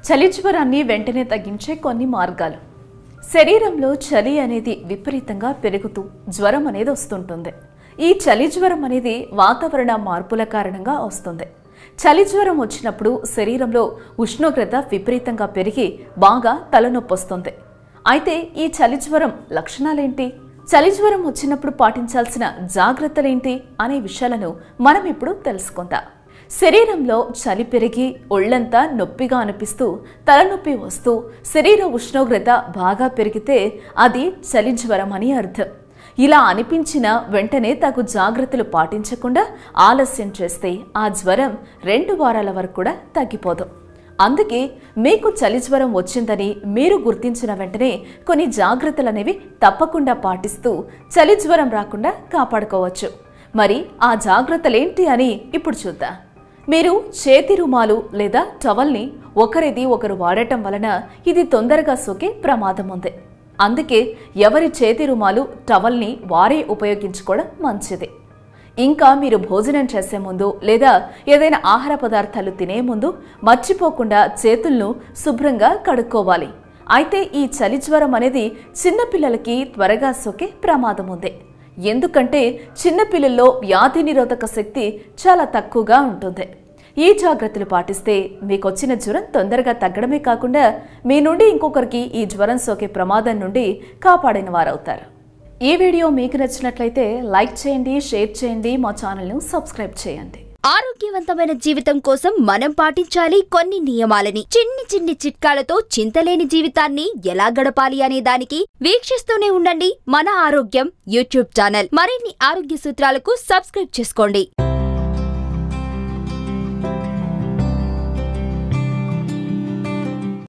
చలి జ్వరాన్ని వెంటనే తగ్గించే కొన్ని మార్గాలు శరీరంలో చలి అనేది విపరీతంగా పెరుగుతూ జ్వరం అనేది వస్తుంటుంది ఈ చలి జ్వరం అనేది వాతావరణ మార్పుల కారణంగా వస్తుంది చలి జ్వరం వచ్చినప్పుడు శరీరంలో ఉష్ణోగ్రత విపరీతంగా పెరిగి బాగా తలనొప్పి వస్తుంది అయితే ఈ చలి జ్వరం లక్షణాలేంటి చలి జ్వరం వచ్చినప్పుడు పాటించాల్సిన జాగ్రత్తలేంటి అనే విషయాలను మనం ఇప్పుడు తెలుసుకుందాం శరీరంలో చలి పెరిగి ఒళ్ళంతా నొప్పిగా అనిపిస్తూ తలనొప్పి వస్తూ శరీర ఉష్ణోగ్రత బాగా పెరిగితే అది చలి జ్వరం అని అర్థం ఇలా అనిపించిన వెంటనే తగు జాగ్రత్తలు పాటించకుండా ఆలస్యం చేస్తే ఆ జ్వరం రెండు వారాల వరకు కూడా తగ్గిపోదు అందుకే మీకు చలి జ్వరం వచ్చిందని మీరు గుర్తించిన వెంటనే కొన్ని జాగ్రత్తలు అనేవి తప్పకుండా పాటిస్తూ చలి జ్వరం రాకుండా కాపాడుకోవచ్చు మరి ఆ జాగ్రత్తలేంటి అని ఇప్పుడు చూద్దాం మీరు చేతి రుమాలు లేదా టవల్ని ఒకరిది ఒకరు వాడటం వలన ఇది తొందరగా సోకే ప్రమాదం ఉంది అందుకే ఎవరి చేతి రుమాలు టవల్ని వారే ఉపయోగించుకోవడం మంచిది ఇంకా మీరు భోజనం చేసే ముందు లేదా ఏదైనా ఆహార పదార్థాలు తినే ముందు మర్చిపోకుండా చేతులను శుభ్రంగా కడుక్కోవాలి అయితే ఈ చలి జ్వరం అనేది చిన్నపిల్లలకి త్వరగా సోకే ప్రమాదం ఉంది ఎందుకంటే చిన్నపిల్లల్లో వ్యాధి నిరోధక శక్తి చాలా తక్కువగా ఉంటుంది ఈ జాగ్రత్తలు పాటిస్తే మీకు వచ్చిన జ్వరం తొందరగా తగ్గడమే కాకుండా మీ నుండి ఇంకొకరికి ఈ జ్వరం సోకే ప్రమాదం నుండి కాపాడిన వారవుతారు ఈ వీడియో మీకు నచ్చినట్లయితే లైక్ చేయండి షేర్ చేయండి మా ఛానల్ను సబ్స్క్రైబ్ చేయండి ఆరోగ్యవంతమైన జీవితం కోసం మనం పాటించాలి కొన్ని నియమాలని చిన్ని చిన్ని చిట్కాలతో చింతలేని జీవితాన్ని ఎలా గడపాలి అనే దానికి వీక్షిస్తూనే ఉండండి మన ఆరోగ్యం యూట్యూబ్ ఛానల్ మరిన్ని ఆరోగ్య సూత్రాలకు సబ్స్క్రైబ్ చేసుకోండి